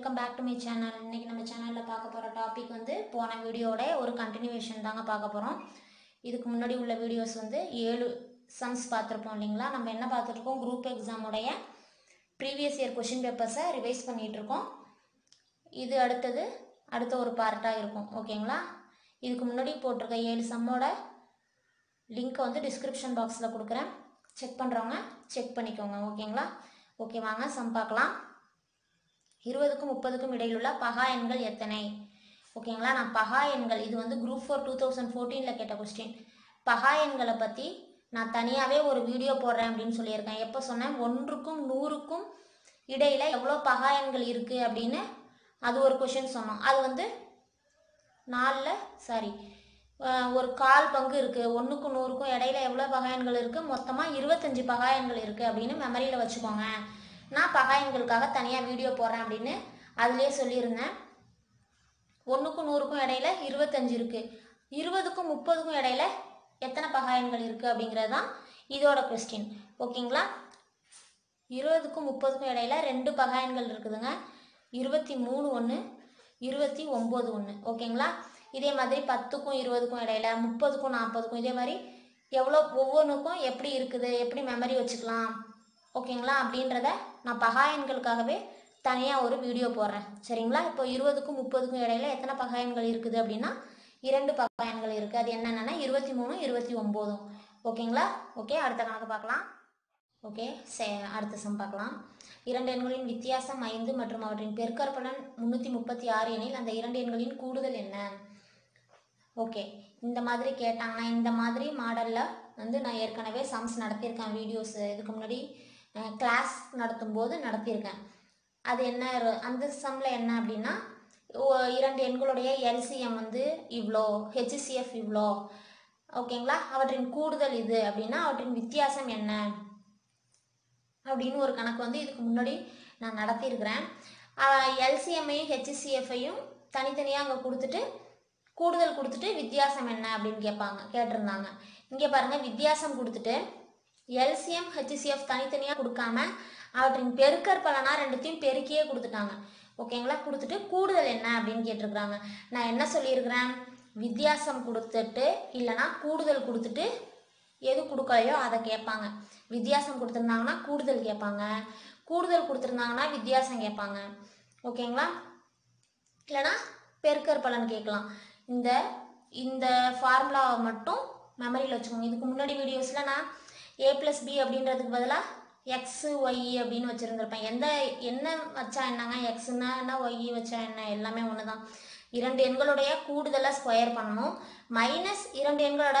welcome back to my channel இன்னைக்கு நம்ம சேனலில் பார்க்க போகிற டாபிக் வந்து போன வீடியோட ஒரு கண்டினியூவேஷன் தாங்க பார்க்க போகிறோம் இதுக்கு முன்னாடி உள்ள வீடியோஸ் வந்து ஏழு சம்ஸ் பார்த்துருப்போம் இல்லைங்களா நம்ம என்ன பார்த்துருக்கோம் குரூப் எக்ஸாமுடைய ப்ரீவியஸ் இயர் கொஷின் பேப்பர்ஸை ரிவைஸ் பண்ணிகிட்டு இருக்கோம் இது அடுத்தது அடுத்த ஒரு பார்ட்டாக இருக்கும் ஓகேங்களா இதுக்கு முன்னாடி போட்டிருக்க ஏழு சம்மோட லிங்க்கை வந்து டிஸ்கிரிப்ஷன் பாக்ஸில் கொடுக்குறேன் செக் பண்ணுறவங்க செக் பண்ணிக்கோங்க ஓகேங்களா ஓகே வாங்க சம் பார்க்கலாம் இருபதுக்கும் முப்பதுக்கும் இடையில் உள்ள பகா எண்கள் எத்தனை ஓகேங்களா நான் பகா எண்கள் இது வந்து குரூப் ஃபோர் டூ தௌசண்ட் ஃபோர்டீனில் கேட்ட கொஸ்டின் பகா எண்களை பற்றி நான் தனியாகவே ஒரு வீடியோ போடுறேன் அப்படின்னு சொல்லியிருக்கேன் எப்போ சொன்னேன் ஒன்றுக்கும் நூறுக்கும் இடையில் எவ்வளோ பகா எண்கள் இருக்குது அப்படின்னு அது ஒரு கொஷின் சொன்னோம் அது வந்து நாலில் சாரி ஒரு கால் பங்கு இருக்குது ஒன்றுக்கும் நூறுக்கும் இடையில எவ்வளோ பகாயன்கள் இருக்குது மொத்தமாக இருபத்தஞ்சி பகாயன்கள் இருக்குது அப்படின்னு மெமரியில் வச்சுக்கோங்க நான் பகாயன்களுக்காக தனியாக வீடியோ போடுறேன் அப்படின்னு அதிலே சொல்லியிருந்தேன் ஒன்றுக்கும் நூறுக்கும் இடையில இருபத்தஞ்சு இருக்குது இருபதுக்கும் முப்பதுக்கும் இடையில எத்தனை பகாயன்கள் இருக்குது அப்படிங்கிறது தான் இதோட கொஸ்டின் ஓகேங்களா இருபதுக்கும் முப்பதுக்கும் இடையில ரெண்டு பகாயன்கள் இருக்குதுங்க இருபத்தி மூணு ஒன்று இருபத்தி ஒம்பது ஒன்று ஓகேங்களா இதே மாதிரி பத்துக்கும் இருபதுக்கும் இடையில முப்பதுக்கும் நாற்பதுக்கும் இதே மாதிரி எவ்வளோ ஒவ்வொன்றுக்கும் எப்படி இருக்குது எப்படி மெமரி வச்சுக்கலாம் ஓகேங்களா அப்படின்றத நான் பகாயன்களுக்காகவே தனியாக ஒரு வீடியோ போடுறேன் சரிங்களா இப்போ இருபதுக்கும் முப்பதுக்கும் இடையில எத்தனை பகாயன்கள் இருக்குது அப்படின்னா இரண்டு பகாயன்கள் இருக்குது அது என்னென்னா இருபத்தி மூணு இருபத்தி ஒம்போதும் ஓகேங்களா ஓகே அடுத்த கணக்கு பார்க்கலாம் ஓகே சே அடுத்த சம் பார்க்கலாம் இரண்டு எண்களின் வித்தியாசம் ஐந்து மற்றும் அவற்றின் பெருக்கற்பலன் முந்நூற்றி முப்பத்தி ஆறு எனில் அந்த இரண்டு எண்களின் கூடுதல் என்ன ஓகே இந்த மாதிரி கேட்டாங்கன்னா இந்த மாதிரி மாடலில் வந்து நான் ஏற்கனவே சம்ஸ் நடத்தியிருக்கேன் வீடியோஸ் இதுக்கு முன்னாடி கிளாஸ் நடத்தும் போது நடத்தியிருக்கேன் அது என்ன ஒரு- அந்த சம்மில் என்ன அப்படின்னா ஓ- இரண்டு எண்களுடைய எல்சிஎம் வந்து இவ்வளோ ஹெச்சிசிஎஃப் இவ்வளோ ஓகேங்களா அவற்றின் கூடுதல் இது அப்படின்னா அவற்றின் வித்தியாசம் என்ன அப்படின்னு ஒரு கணக்கு வந்து இதுக்கு முன்னாடி நான் நடத்தியிருக்கிறேன் எல்சிஎம்ஐயும் ஹெச்சிசிஎஃப்ஐயும் தனித்தனியாக அங்கே கொடுத்துட்டு கூடுதல் கொடுத்துட்டு வித்தியாசம் என்ன அப்படின்னு கேட்பாங்க கேட்டிருந்தாங்க இங்கே பாருங்கள் வித்தியாசம் கொடுத்துட்டு எல்சிஎம் ஹெச்சிசிஎஃப் தனித்தனியாக கொடுக்காம அவற்றின் பெருக்கற் பலனா ரெண்டுத்தையும் பெருக்கியே கொடுத்துட்டாங்க ஓகேங்களா கொடுத்துட்டு கூடுதல் என்ன அப்படின்னு கேட்டிருக்கிறாங்க நான் என்ன சொல்லியிருக்கிறேன் வித்தியாசம் கொடுத்துட்டு இல்லைனா கூடுதல் கொடுத்துட்டு எது கொடுக்கலையோ அதை கேட்பாங்க வித்தியாசம் கொடுத்துருந்தாங்கன்னா கூடுதல் கேட்பாங்க கூடுதல் கொடுத்துருந்தாங்கன்னா வித்தியாசம் கேட்பாங்க ஓகேங்களா இல்லைனா பெருக்கற் பலன் கேட்கலாம் இந்த இந்த ஃபார்முலாவை மட்டும் மெமரியில் வச்சுக்கோங்க இதுக்கு முன்னாடி வீடியோஸில் நான் ஏ ப்ளஸ் பி அப்படின்றதுக்கு பதிலாக எக்ஸு ஒய் அப்படின்னு வச்சுருந்துருப்பேன் எந்த என்ன வச்சா என்னங்க எக்ஸுன்னா என்ன ஒய் வச்சா என்ன எல்லாமே ஒன்று தான் இரண்டு எண்களுடைய கூடுதலை ஸ்கொயர் பண்ணணும் மைனஸ் இரண்டு எண்களோட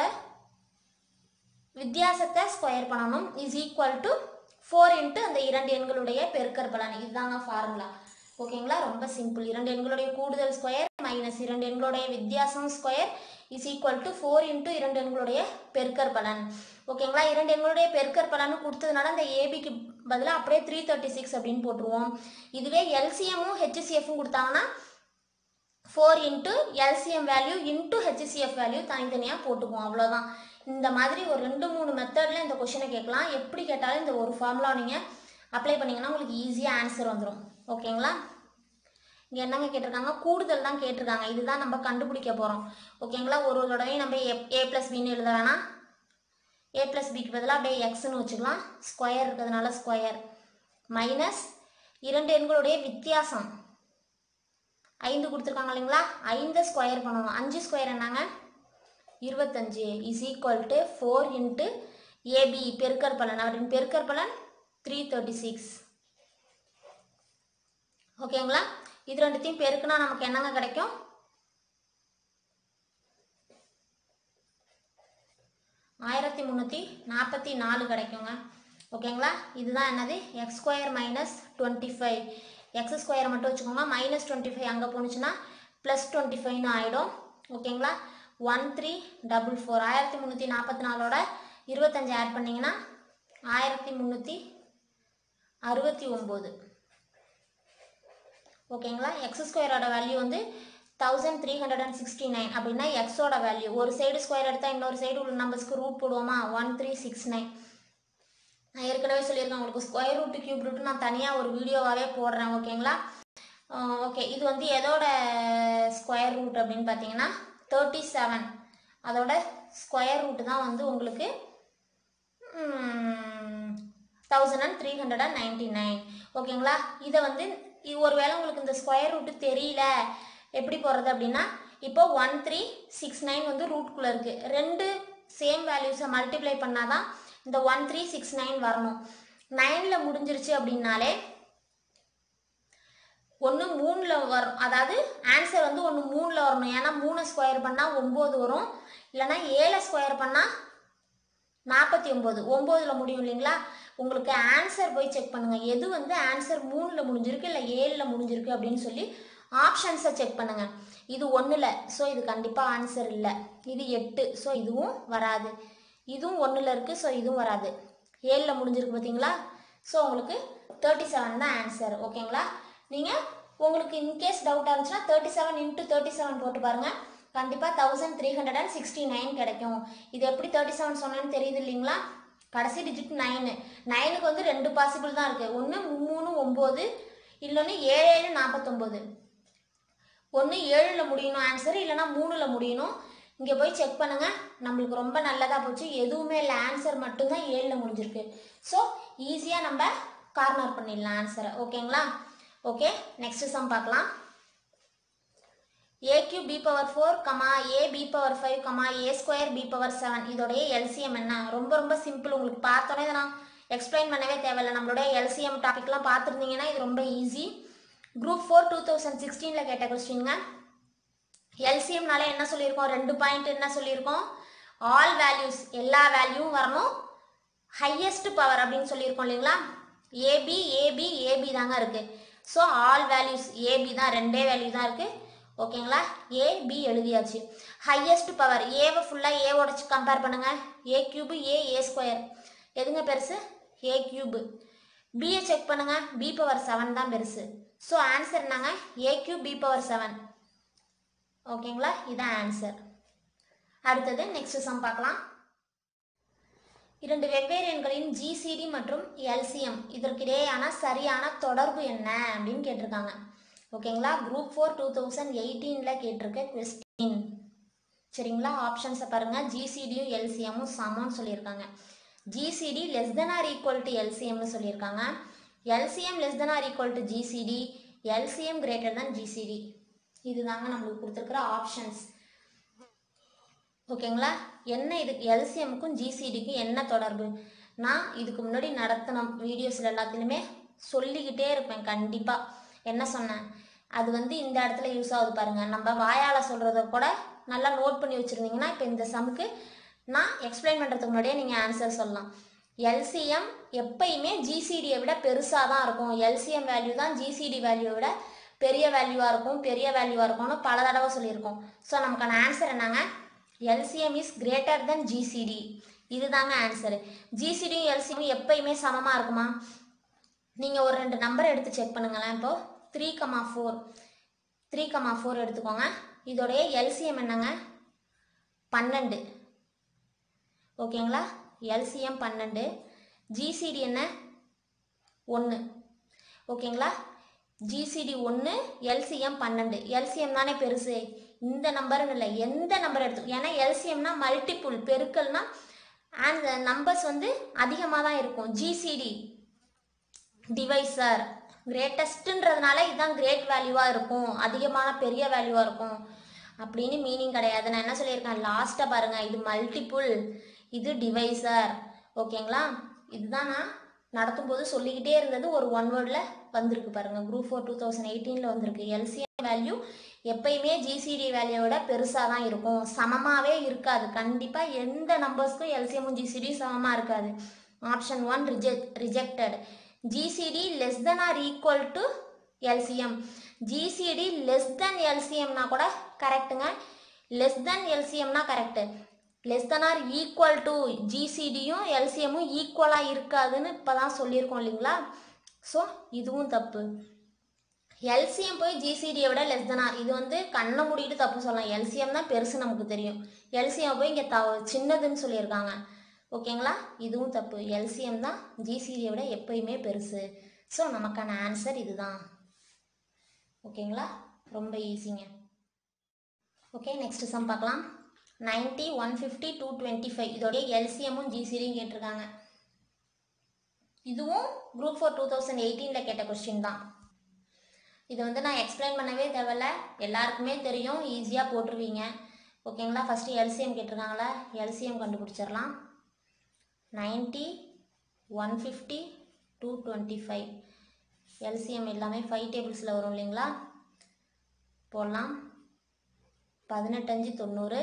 வித்தியாசத்தை ஸ்கொயர் பண்ணணும் is equal to four into அந்த இரண்டு எண்களுடைய பெருக்கற் பலன் இதுதாங்க ஃபார்முலா ஓகேங்களா ரொம்ப சிம்பிள் இரண்டு எண்களுடைய கூடுதல் ஸ்கொயர் மைனஸ் இரண்டு எண்களுடைய வித்தியாசம் square is equal to four into இரண்டு எண்களுடைய பெருக்கற் பலன் ஓகேங்களா இரண்டு எண்களுடைய பெருக்கற் பலன் கொடுத்ததுனால அந்த ஏபிக்கு பதிலாக அப்படியே த்ரீ தேர்ட்டி சிக்ஸ் அப்படின்னு போட்டுருவோம் இதுவே எல்சிஎம்மும் ஹெச்சிசிஎஃப்பும் கொடுத்தாங்கன்னா four into LCM value into HCF value தனித்தனியாக போட்டுக்குவோம் அவ்வளோதான் இந்த மாதிரி ஒரு ரெண்டு மூணு மெத்தடில் இந்த கொஷினை கேட்கலாம் எப்படி கேட்டாலும் இந்த ஒரு ஃபார்முலா நீங்கள் அப்ளை பண்ணிங்கன்னா உங்களுக்கு ஈஸியாக ஆன்சர் வந்துடும் ஓகேங்களா இங்கே என்னங்க கேட்டிருக்காங்க கூடுதல் தான் கேட்டிருக்காங்க இதுதான் நம்ம கண்டுபிடிக்க போகிறோம் ஓகேங்களா ஒரு ஒரு தடவையும் நம்ம ஏ ஏ ப்ளஸ் பின்னு எழுத வேணாம் ஏ ப்ளஸ் பிக்கு பதிலாக அப்படியே எக்ஸ்னு வச்சுக்கலாம் ஸ்கொயர் இருக்கிறதுனால ஸ்கொயர் மைனஸ் இரண்டு எண்களுடைய வித்தியாசம் ஐந்து கொடுத்துருக்காங்க இல்லைங்களா ஐந்து ஸ்கொயர் பண்ணணும் அஞ்சு ஸ்கொயர் என்னங்க இருபத்தஞ்சு is equal to four into AB பெருக்கற் பலன் அவரின் பெருக்கற் பலன் த்ரீ தேர்ட்டி சிக்ஸ் ஓகேங்களா இது ரெண்டுத்தையும் பெருக்குனா நமக்கு என்னங்க கிடைக்கும் ஆயிரத்தி முந்நூற்றி நாற்பத்தி நாலு கிடைக்குங்க ஓகேங்களா இதுதான் என்னது X square minus twenty five X ஸ்கொயரை மட்டும் வச்சுக்கோங்க மைனஸ் டுவெண்ட்டி ஃபைவ் அங்கே போணுச்சுன்னா ப்ளஸ் டுவெண்ட்டி ஃபைவ்னு ஆகிடும் ஓகேங்களா ஒன் த்ரீ டபுள் ஃபோர் ஆயிரத்தி முந்நூற்றி நாற்பத்தி நாலோட இருபத்தஞ்சு ஆட் பண்ணிங்கன்னா ஆயிரத்தி முந்நூற்றி அறுபத்தி ஒம்பது ஓகேங்களா எக்ஸ் ஸ்கொயரோட வேல்யூ வந்து thousand three hundred and sixty nine அப்படின்னா எக்ஸோட வேல்யூ ஒரு சைடு ஸ்கொயர் எடுத்தால் இன்னொரு சைடு உள்ள நம்பர்ஸ்க்கு ரூட் போடுவோமா ஒன் த்ரீ சிக்ஸ் நைன் நான் ஏற்கனவே சொல்லியிருக்கேன் உங்களுக்கு ஸ்கொயர் ரூட் கியூப் ரூட் நான் தனியாக ஒரு வீடியோவாகவே போடுறேன் ஓகேங்களா ஓகே இது வந்து எதோட ஸ்கொயர் ரூட் அப்படின்னு பார்த்தீங்கன்னா தேர்ட்டி செவன் அதோட ஸ்கொயர் ரூட் தான் வந்து உங்களுக்கு thousand and three hundred and ninety nine ஓகேங்களா இதை வந்து இது ஒருவேளை உங்களுக்கு இந்த ஸ்கொயர் ரூட்டு தெரியல எப்படி போடுறது அப்படின்னா இப்போ ஒன் த்ரீ சிக்ஸ் நைன் வந்து ரூட்குள்ளே இருக்குது ரெண்டு சேம் வேல்யூஸை மல்டிப்ளை பண்ணால் தான் இந்த ஒன் த்ரீ சிக்ஸ் நைன் வரணும் நைனில் முடிஞ்சிருச்சு அப்படின்னாலே ஒன்று மூணில் வரும் அதாவது ஆன்சர் வந்து ஒன்று மூணில் வரணும் ஏன்னா மூணு ஸ்கொயர் பண்ணால் ஒம்பது வரும் இல்லைன்னா ஏழை ஸ்கொயர் பண்ணால் நாற்பத்தி ஒம்பது ஒம்போதில் முடியும் இல்லைங்களா உங்களுக்கு ஆன்சர் போய் செக் பண்ணுங்கள் எது வந்து ஆன்சர் மூணில் முடிஞ்சிருக்கு இல்லை ஏழில் முடிஞ்சிருக்கு அப்படின்னு சொல்லி ஆப்ஷன்ஸை செக் பண்ணுங்கள் இது ஒன்றில் ஸோ இது கண்டிப்பாக ஆன்சர் இல்லை இது எட்டு ஸோ இதுவும் வராது இதுவும் ஒன்றில் இருக்குது ஸோ இதுவும் வராது ஏழில் முடிஞ்சிருக்கு பார்த்தீங்களா ஸோ உங்களுக்கு தேர்ட்டி செவன் தான் ஆன்சர் ஓகேங்களா நீங்கள் உங்களுக்கு இன்கேஸ் டவுட்டாக இருந்துச்சுன்னா thirty seven into thirty seven போட்டு பாருங்கள் கண்டிப்பாக thousand three hundred and sixty nine கிடைக்கும் இது எப்படி தேர்ட்டி செவன் சொன்னேன்னு தெரியுது இல்லைங்களா கடைசி டிஜிட் நைனு நைனுக்கு வந்து ரெண்டு பாசிபிள் தான் இருக்குது ஒன்று மூணு ஒம்பது இல்லொன்று ஏழு ஏழு நாற்பத்தொம்போது ஒன்று ஏழில் முடியணும் ஆன்சர் இல்லைனா மூணில் முடியணும் இங்கே போய் செக் பண்ணுங்கள் நம்மளுக்கு ரொம்ப நல்லதாக போச்சு எதுவுமே இல்லை ஆன்சர் மட்டும்தான் ஏழில் முடிஞ்சிருக்கு ஸோ ஈஸியாக நம்ம கார்னர் பண்ணிடலாம் ஆன்சரை ஓகேங்களா ஓகே நெக்ஸ்ட் சம் பார்க்கலாம் A cube B power four comma A B power five comma A square B power seven இதோடைய எல்சிஎம் என்ன ரொம்ப ரொம்ப சிம்பிள் உங்களுக்கு பார்த்தோன்னே இதை நான் எக்ஸ்பிளைன் பண்ணவே தேவையில்லை நம்மளுடைய எல்சிஎம் டாபிக்லாம் பார்த்துருந்தீங்கன்னா இது ரொம்ப easy group four two thousand சிக்ஸ்டீனில் கேட்ட கொஸ்டின்ங்க எல்சிஎம்னால என்ன சொல்லியிருக்கோம் ரெண்டு பாயிண்ட் என்ன சொல்லியிருக்கோம் ஆல் வேல்யூஸ் எல்லா வேல்யூவும் வரணும் ஹையஸ்ட் பவர் அப்படின்னு சொல்லியிருக்கோம் இல்லைங்களா ஏபி ஏபி ஏபி தாங்க இருக்குது ஸோ ஆல் வேல்யூஸ் ஏபி தான் ரெண்டே வேல்யூ தான் இருக்குது ஓகேங்களா ஏ பி எழுதியாச்சு ஹையஸ்ட் பவர் ஏவை ஃபுல்லாக ஏவோட கம்பேர் பண்ணுங்கள் ஏ கியூபு ஏ ஏ ஸ்கொயர் எதுங்க பெருசு ஏ கியூபு பியை செக் பண்ணுங்கள் பி பவர் செவன் தான் பெருசு ஸோ ஆன்சர் என்னங்க A cube B power seven ஓகேங்களா இதான் ஆன்சர் அடுத்தது நெக்ஸ்ட் சம் பார்க்கலாம் இரண்டு வெவ்வேறு எண்களின் ஜிசிடி மற்றும் எல்சிஎம் இதற்கிடையேயான சரியான தொடர்பு என்ன அப்படின்னு கேட்டிருக்காங்க ஓகேங்களா குரூப் ஃபோர் டூ தௌசண்ட் எயிட்டீனில் கேட்டிருக்க கொஸ்டின் சரிங்களா ஆப்ஷன்ஸை பாருங்கள் ஜிசிடியும் எல்சிஎம்மும் சமம்னு சொல்லியிருக்காங்க GCD less than or equal to எல்சிஎம்னு சொல்லியிருக்காங்க LCM less than or equal to GCD LCM greater than GCD இதுதாங்க நம்மளுக்கு கொடுத்துருக்குற ஆப்ஷன்ஸ் ஓகேங்களா என்ன இதுக்கு எல்சிஎம்க்கும் ஜிசிடிக்கும் என்ன தொடர்பு நான் இதுக்கு முன்னாடி நடத்தின வீடியோஸில் எல்லாத்துலேயுமே சொல்லிக்கிட்டே இருப்பேன் கண்டிப்பாக என்ன சொன்னேன் அது வந்து இந்த இடத்துல யூஸ் ஆகுது பாருங்கள் நம்ம வாயால் சொல்கிறத கூட நல்லா நோட் பண்ணி வச்சுருந்தீங்கன்னா இப்போ இந்த சம்க்கு நான் எக்ஸ்பிளைன் பண்ணுறதுக்கு முன்னாடியே நீங்கள் ஆன்சர் சொல்லலாம் எல்சிஎம் எப்பயுமே ஜிசிடியை விட பெருசாக தான் இருக்கும் எல்சிஎம் வேல்யூ தான் ஜிசிடி வேல்யூவை விட பெரிய வேல்யூவாக இருக்கும் பெரிய வேல்யூவாக இருக்கும்னு பல தடவை சொல்லியிருக்கோம் ஸோ நமக்கான ஆன்சர் என்னங்க LCM is greater than GCD இதுதாங்க ஆன்சரு ஜிசிடியும் எல்சிஎம் எப்பயுமே சமமாக இருக்குமா நீங்கள் ஒரு ரெண்டு நம்பர் எடுத்து செக் பண்ணுங்களேன் இப்போது three comma four three comma four எடுத்துக்கோங்க இதோடைய எல்சிஎம் என்னங்க பன்னெண்டு ஓகேங்களா எல்சிஎம் பன்னெண்டு ஜிசிடி என்ன ஒன்று ஓகேங்களா ஜிசிடி ஒன்று எல்சிஎம் பன்னெண்டு எல்சிஎம் தானே பெருசு இந்த நம்பர்னு இல்லை எந்த நம்பர் எடுத்து ஏன்னா எல்சிஎம்னா மல்டிப்புள் பெருக்கல்னா அந்த நம்பர்ஸ் வந்து அதிகமாக தான் இருக்கும் ஜிசிடி டிவைசர் கிரேட்டஸ்ட்டுன்றதுனால இதுதான் கிரேட் வேல்யூவாக இருக்கும் அதிகமான பெரிய வேல்யூவாக இருக்கும் அப்படின்னு மீனிங் கிடையாது நான் என்ன சொல்லியிருக்கேன் லாஸ்ட்டாக பாருங்கள் இது மல்டிப்புள் இது டிவைசர் ஓகேங்களா இதுதான் நான் நடத்தும் போது சொல்லிக்கிட்டே இருந்தது ஒரு ஒன் வேர்டில் வந்திருக்கு பாருங்கள் குரூப் ஃபோர் டூ தௌசண்ட் எயிட்டீனில் வந்திருக்கு எல்சிஎம் வேல்யூ எப்பயுமே ஜிசிடி வேல்யூவோட பெருசாக தான் இருக்கும் சமமாகவே இருக்காது கண்டிப்பாக எந்த நம்பர்ஸ்க்கும் எல்சிஎம்மும் ஜிசிடியும் சமமாக இருக்காது option one reject rejected GCD less than or equal to LCM GCD less than எல்சிஎம்னா கூட கரெக்டுங்க லெஸ் தென் எல்சிஎம்னா correct less than or equal to ஜிசிடியும் எல்சிஎம்மும் ஈக்குவலாக இருக்காதுன்னு இப்போ தான் சொல்லியிருக்கோம் இல்லைங்களா ஸோ இதுவும் தப்பு எல்சிஎம் போய் ஜிசிடியை விட லெஸ் தென் ஆர் இது வந்து கண்ணை மூடிட்டு தப்பு சொல்லலாம் எல்சிஎம் தான் பெருசு நமக்கு தெரியும் எல்சிஎம் போய் இங்கே த சின்னதுன்னு சொல்லியிருக்காங்க ஓகேங்களா இதுவும் தப்பு எல்சிஎம் தான் ஜிசிடியை விட எப்பயுமே பெருசு ஸோ நமக்கான ஆன்சர் இதுதான் ஓகேங்களா ரொம்ப ஈஸிங்க ஓகே நெக்ஸ்ட் சம் பார்க்கலாம் ninety one fifty two twenty five இதோடைய எல்சிஎம்மும் ஜிசிடியும் கேட்டிருக்காங்க இதுவும் குரூப் ஃபோர் டூ தௌசண்ட் எயிட்டீனில் கேட்ட கொஸ்டின் தான் இது வந்து நான் எக்ஸ்பிளைன் பண்ணவே தேவையில்ல எல்லாருக்குமே தெரியும் ஈஸியாக போட்டுருவீங்க ஓகேங்களா ஃபஸ்ட்டு எல்சிஎம் கேட்டிருக்காங்களா எல்சிஎம் கண்டுபிடிச்சிடலாம் ninety one fifty two twenty five LCM எல்லாமே ஃபைவ் டேபிள்ஸில் வரும் இல்லைங்களா போடலாம் பதினெட்டஞ்சு தொண்ணூறு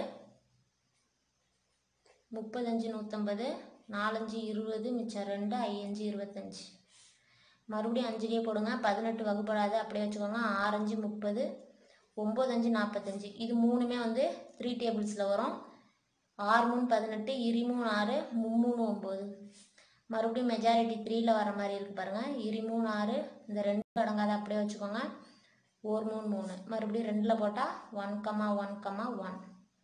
முப்பத்தஞ்சு நூற்றம்பது நாலஞ்சு இருபது மிச்சம் ரெண்டு ஐயஞ்சு இருபத்தஞ்சி மறுபடியும் அஞ்சுலேயே போடுங்க பதினெட்டு வகுப்படாது அப்படியே வச்சுக்கோங்க ஆறஞ்சு முப்பது ஒம்பதஞ்சு நாற்பத்தஞ்சு இது மூணுமே வந்து த்ரீ டேபிள்ஸில் வரும் ஆறு மூணு பதினெட்டு இரு மூணு ஆறு மும்மூணு ஒம்பது மறுபடியும் மெஜாரிட்டி த்ரீயில் வர மாதிரி இருக்குது பாருங்கள் இரு மூணு ஆறு இந்த ரெண்டு அடங்காத அப்படியே வச்சுக்கோங்க ஒரு மூணு மூணு மறுபடியும் ரெண்டில் போட்டால் one comma one comma one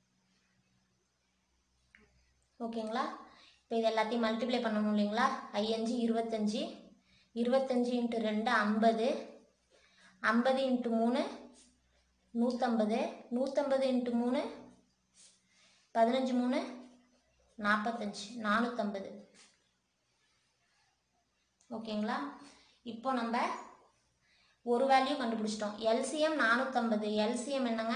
ஓகேங்களா இப்போ இது எல்லாத்தையும் மல்டிப்ளை பண்ணணும் இல்லைங்களா ஐயஞ்சு இருபத்தஞ்சி இருபத்தஞ்சி இன்ட்டு ரெண்டு ஐம்பது ஐம்பது இன்ட்டு மூணு நூற்றம்பது நூற்றம்பது இன்ட்டு மூணு பதினஞ்சு மூணு நாற்பத்தஞ்சு நானூற்றம்பது ஓகேங்களா இப்போ நம்ம ஒரு வேல்யூ கண்டுபிடிச்சிட்டோம் எல்சிஎம் நானூற்றம்பது எல்சிஎம் என்னங்க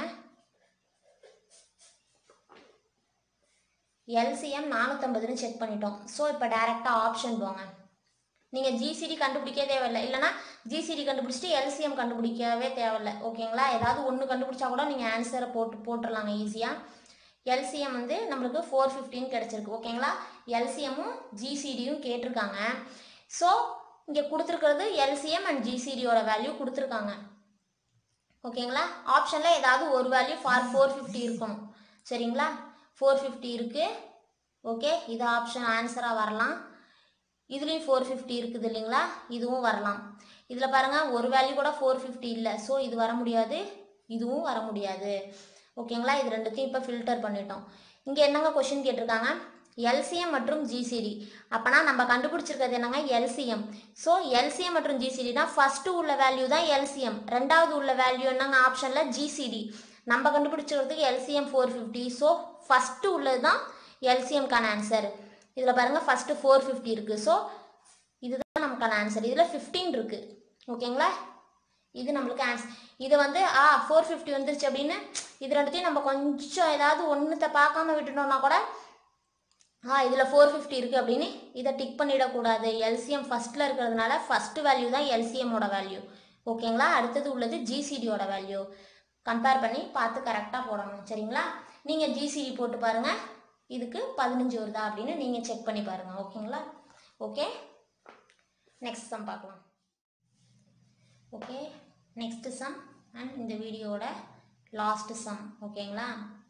எல்சிஎம் நானூற்றம்பதுன்னு செக் பண்ணிட்டோம் ஸோ இப்போ டேரெக்டாக ஆப்ஷன் போங்க நீங்கள் ஜிசிடி கண்டுபிடிக்க தேவையில்லை இல்லைனா ஜிசிடி கண்டுபிடிச்சிட்டு எல்சிஎம் கண்டுபிடிக்கவே தேவையில்லை ஓகேங்களா ஏதாவது ஒன்று கண்டுபிடிச்சா கூட நீங்கள் ஆன்சரை போட்டு போட்டுடலாங்க ஈஸியாக எல்சிஎம் வந்து நம்மளுக்கு ஃபோர் ஃபிஃப்டின்னு கிடச்சிருக்கு ஓகேங்களா எல்சிஎம்மும் ஜிசிடியும் கேட்டிருக்காங்க ஸோ இங்கே கொடுத்துருக்கிறது எல்சிஎம் அண்ட் ஜிசிடியோட வேல்யூ கொடுத்துருக்காங்க ஓகேங்களா ஆப்ஷனில் ஏதாவது ஒரு வேல்யூ ஃபார் ஃபோர் ஃபிஃப்டி இருக்கணும் சரிங்களா ஃபோர் ஃபிஃப்டி இருக்குது ஓகே இது ஆப்ஷன் ஆன்சராக வரலாம் இதுலேயும் ஃபோர் ஃபிஃப்டி இருக்குது இல்லைங்களா இதுவும் வரலாம் இதில் பாருங்கள் ஒரு வேல்யூ கூட ஃபோர் ஃபிஃப்டி இல்லை ஸோ இது வர முடியாது இதுவும் வர முடியாது ஓகேங்களா இது ரெண்டுத்தையும் இப்போ ஃபில்டர் பண்ணிட்டோம் இங்கே என்னங்க கொஷின் கேட்டிருக்காங்க எல்சிஎம் மற்றும் ஜிசிடி அப்போனா நம்ம கண்டுபிடிச்சிருக்கிறது என்னங்க எல்சிஎம் ஸோ எல்சிஎம் மற்றும் ஜிசிடினா ஃபஸ்ட்டு உள்ள வேல்யூ தான் எல்சிஎம் ரெண்டாவது உள்ள வேல்யூ என்னங்க ஆப்ஷனில் ஜிசிடி நம்ம கண்டுபிடிச்சிக்கிறதுக்கு LCM four fifty so first உள்ளது தான் எல்சிஎம்கான ஆன்சர் இதில் பாருங்கள் ஃபஸ்ட்டு ஃபோர் ஃபிஃப்டி இருக்குது ஸோ இதுதான் நமக்கான ஆன்சர் இதில் ஃபிஃப்டீன் இருக்குது ஓகேங்களா இது நம்மளுக்கு ஆன்சர் இது வந்து ஆ ஃபோர் ஃபிஃப்டி வந்துருச்சு அப்படின்னு இது ரெண்டுத்தையும் நம்ம கொஞ்சம் ஏதாவது ஒன்றுத்த பார்க்காம விட்டுட்டோம்னா கூட ஆ இதில் ஃபோர் ஃபிஃப்டி இருக்குது அப்படின்னு இதை டிக் பண்ணிடக்கூடாது எல்சிஎம் ஃபஸ்ட்டில் இருக்கிறதுனால ஃபஸ்ட்டு வேல்யூ தான் எல்சிஎம்மோட வேல்யூ ஓகேங்களா அடுத்தது உள்ளது ஜிசிடியோட வேல்யூ கம்பேர் பண்ணி பார்த்து கரெக்டாக போடணும் சரிங்களா நீங்கள் ஜிசிடி போட்டு பாருங்கள் இதுக்கு பதினஞ்சு வருதா அப்படின்னு நீங்கள் செக் பண்ணி பாருங்கள் ஓகேங்களா ஓகே நெக்ஸ்ட் சம் பார்க்கலாம் ஓகே நெக்ஸ்ட் சம் அண்ட் இந்த வீடியோட லாஸ்ட் சம் ஓகேங்களா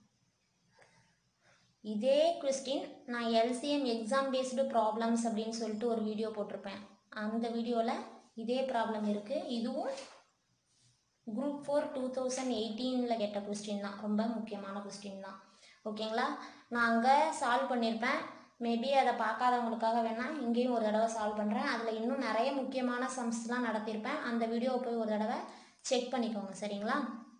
இதே கொஸ்டின் நான் எல்சிஎம் எக்ஸாம் பேஸ்டு ப்ராப்ளம்ஸ் அப்படின்னு சொல்லிட்டு ஒரு வீடியோ போட்டிருப்பேன் அந்த வீடியோவில் இதே ப்ராப்ளம் இருக்குது இதுவும் குரூப் ஃபோர் டூ தௌசண்ட் எயிட்டீனில் கேட்ட கொஸ்டின் தான் ரொம்ப முக்கியமான கொஸ்டின் தான் ஓகேங்களா நான் அங்கே சால்வ் பண்ணியிருப்பேன் மேபி அதை பார்க்காதவங்களுக்காக வேணால் இங்கேயும் ஒரு தடவை சால்வ் பண்ணுறேன் அதில் இன்னும் நிறைய முக்கியமான சம்ஸ்லாம் நடத்தியிருப்பேன் அந்த வீடியோவை போய் ஒரு தடவை செக் பண்ணிக்கோங்க சரிங்களா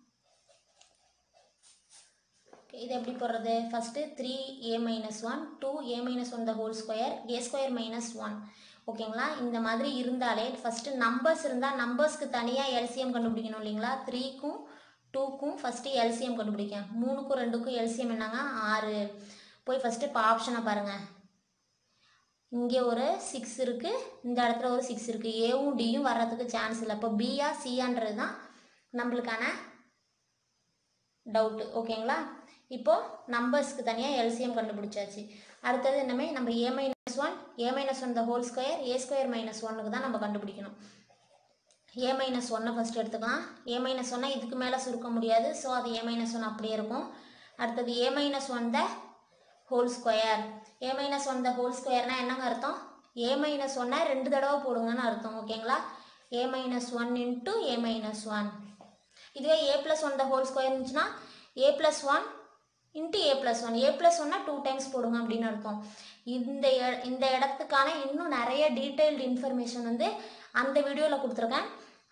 இது எப்படி போடுறது first three A minus one two A minus one the whole square A square minus one ஓகேங்களா இந்த மாதிரி இருந்தாலே ஃபஸ்ட்டு நம்பர்ஸ் இருந்தால் நம்பர்ஸ்க்கு தனியாக எல்சிஎம் கண்டுபிடிக்கணும் இல்லைங்களா த்ரீக்கும் டூக்கும் ஃபஸ்ட்டு எல்சிஎம் கண்டுபிடிக்க மூணுக்கும் ரெண்டுக்கும் எல்சிஎம் என்னங்க ஆறு போய் ஃபஸ்ட்டு இப்போ ஆப்ஷனை பாருங்கள் இங்கே ஒரு சிக்ஸ் இருக்குது இந்த இடத்துல ஒரு சிக்ஸ் இருக்குது ஏவும் டியும் வர்றதுக்கு சான்ஸ் இல்லை இப்போ பியா சியான்றது தான் நம்மளுக்கான டவுட்டு ஓகேங்களா இப்போது நம்பர்ஸ்க்கு தனியாக எல்சிஎம் கண்டுபிடிச்சாச்சு அடுத்தது என்னமே நம்ம A minus one A minus one the whole square A square minus ஒன்னுக்கு தான் நம்ம கண்டுபிடிக்கணும் ஏ மைனஸ் ஒன்னை ஃபஸ்ட் எடுத்துக்கலாம் ஏ மைனஸ் ஒன்னை இதுக்கு மேலே சுருக்க முடியாது ஸோ அது ஏ மைனஸ் ஒன் அப்படியே இருக்கும் அடுத்தது A minus one the whole square A minus one the whole ஸ்கொயர்னால் என்னங்க அர்த்தம் ஏ மைனஸ் ஒன்னை ரெண்டு தடவை போடுங்கன்னு அர்த்தம் ஓகேங்களா A minus one into A minus one இதுவே A plus one the whole square இருந்துச்சுன்னா A plus one into A plus one A plus ஒன்னா டூ டைம்ஸ் போடுங்க அப்படின்னு அர்த்தம் இந்த இந்த இடத்துக்கான இன்னும் நிறைய டீட்டெயில்டு இன்ஃபர்மேஷன் வந்து அந்த வீடியோவில் கொடுத்துருக்கேன்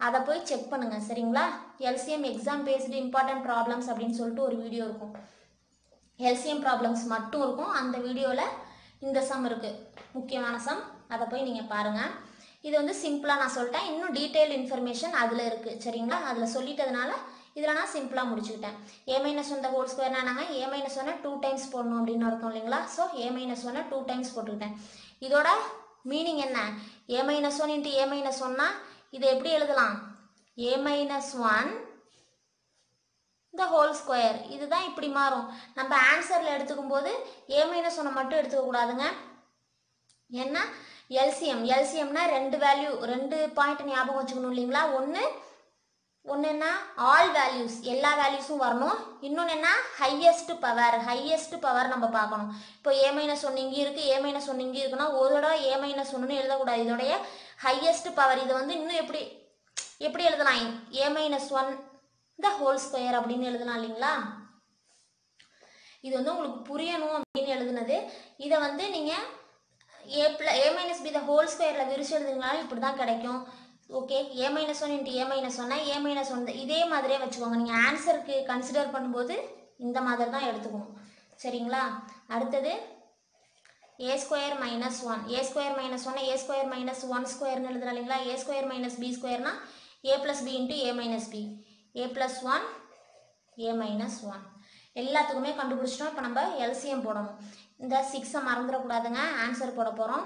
அதை போய் செக் பண்ணுங்கள் சரிங்களா LCM exam based important problems அப்படின்னு சொல்லிட்டு ஒரு வீடியோ இருக்கும் எல்சிஎம் ப்ராப்ளம்ஸ் மட்டும் இருக்கும் அந்த வீடியோவில் இந்த சம் இருக்குது முக்கியமான சம் அதை போய் நீங்கள் பாருங்கள் இது வந்து சிம்பிளாக நான் சொல்லிட்டேன் இன்னும் டீட்டெயில் இன்ஃபர்மேஷன் அதில் இருக்குது சரிங்களா அதில் சொல்லிட்டதுனால இதில் நான் சிம்பிளாக முடிச்சுக்கிட்டேன் A minus one the whole ஸ்கொயர்னா நாங்கள் ஏ மைனஸ் ஒன்னை டூ டைம்ஸ் போடணும் அப்படின்னு அர்த்தம் இல்லைங்களா ஸோ ஏ மைனஸ் ஒன்னை டூ டைம்ஸ் போட்டுக்கிட்டேன் இதோட மீனிங் என்ன A minus one into A minus ஒன்னா இதை எப்படி எழுதலாம் ஏ மைனஸ் ஒன் இந்த ஹோல் ஸ்கொயர் இதுதான் இப்படி மாறும் நம்ம ஆன்சரில் எடுத்துக்கும் போது ஏ மைனஸ் ஒன்னை மட்டும் எடுத்துக்க கூடாதுங்க ஏன்னா எல்சிஎம் எல்சிஎம்னா ரெண்டு வேல்யூ ரெண்டு பாயிண்ட் ஞாபகம் வச்சுக்கணும் இல்லைங்களா ஒன்று ஒன்று என்ன ஆல் வேல்யூஸ் எல்லா வேல்யூஸும் வரணும் இன்னொன்று என்ன ஹையஸ்ட் பவர் ஹையஸ்ட் பவர் நம்ம பார்க்கணும் இப்போ ஏ மைனஸ் ஒன்று இங்கே இருக்குது ஏ மைனஸ் ஒன்று இங்கே இருக்குன்னா ஒரு தடவை ஏ மைனஸ் ஒன்றுன்னு எழுதக்கூடாது இதோடைய ஹையஸ்ட் பவர் இதை வந்து இன்னும் எப்படி எப்படி எழுதலாம் A minus one the whole square அப்படின்னு எழுதலாம் இல்லைங்களா இது வந்து உங்களுக்கு புரியணும் அப்படின்னு எழுதுனது இதை வந்து நீங்கள் A plus A minus B the whole ஸ்கொயரில் விரிச்சு எழுதுனாலும் இப்படி தான் கிடைக்கும் okay A minus one into A minus ஒன்னா ஏ மைனஸ் ஒன் இதே மாதிரியே வச்சுக்கோங்க நீங்கள் ஆன்சருக்கு கன்சிடர் பண்ணும்போது இந்த மாதிரி தான் எடுத்துக்கணும் சரிங்களா அடுத்தது A square minus one A square minus ஒன்னா ஏ ஸ்கொயர் மைனஸ் ஒன் ஸ்கொயர்னு எழுதுறோம் இல்லைங்களா ஏ ஸ்கொயர் மைனஸ் பி ஸ்கொயர்னா A plus B into A minus B A plus one A minus one எல்லாத்துக்குமே கண்டுபிடிச்சிட்டோம் இப்போ நம்ம எல்சிஎம் போடணும் இந்த சிக்ஸை மறந்துடக்கூடாதுங்க ஆன்சர் போட போகிறோம்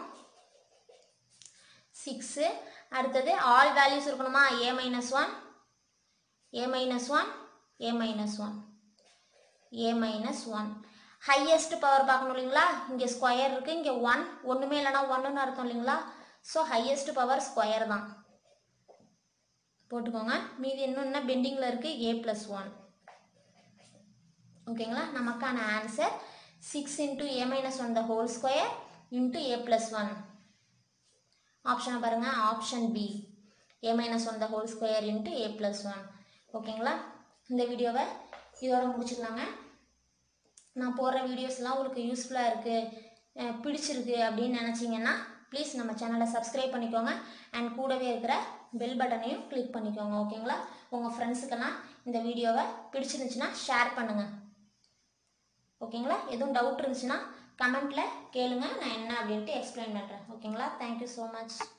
சிக்ஸு அடுத்தது ஆல் வேல்யூஸ் இருக்கணுமா A minus one A minus one A minus one A minus one highest power பார்க்கணும் இல்லைங்களா இங்கே ஸ்கொயர் இருக்குது இங்கே ஒன் ஒன்றுமே இல்லைனா ஒன்றுன்னு அர்த்தம் இல்லைங்களா ஸோ ஹையஸ்ட் பவர் ஸ்கொயர் தான் போட்டுக்கோங்க மீதி இன்னும் என்ன பெண்டிங்கில் இருக்குது ஏ ப்ளஸ் ஒன் ஓகேங்களா நமக்கான answer six into A minus one the whole square into A plus one ஆப்ஷனை பாருங்கள் option B A minus one the whole square into A plus one ஓகேங்களா இந்த வீடியோவை இதோட முடிச்சுக்கலாங்க நான் போடுற வீடியோஸ்லாம் உங்களுக்கு யூஸ்ஃபுல்லாக இருக்குது பிடிச்சிருக்கு அப்படின்னு நினச்சிங்கன்னா ப்ளீஸ் நம்ம சேனலை சப்ஸ்கிரைப் பண்ணிக்கோங்க அண்ட் கூடவே இருக்கிற பெல் பட்டனையும் கிளிக் பண்ணிக்கோங்க ஓகேங்களா உங்கள் ஃப்ரெண்ட்ஸுக்கெல்லாம் இந்த வீடியோவை பிடிச்சிருந்துச்சுன்னா ஷேர் பண்ணுங்கள் ஓகேங்களா எதுவும் டவுட் இருந்துச்சுன்னா கமெண்ட்டில் கேளுங்க நான் என்ன அப்படின்ட்டு எக்ஸ்பிளைன் பண்ணுறேன் ஓகேங்களா தேங்க்யூ ஸோ மச்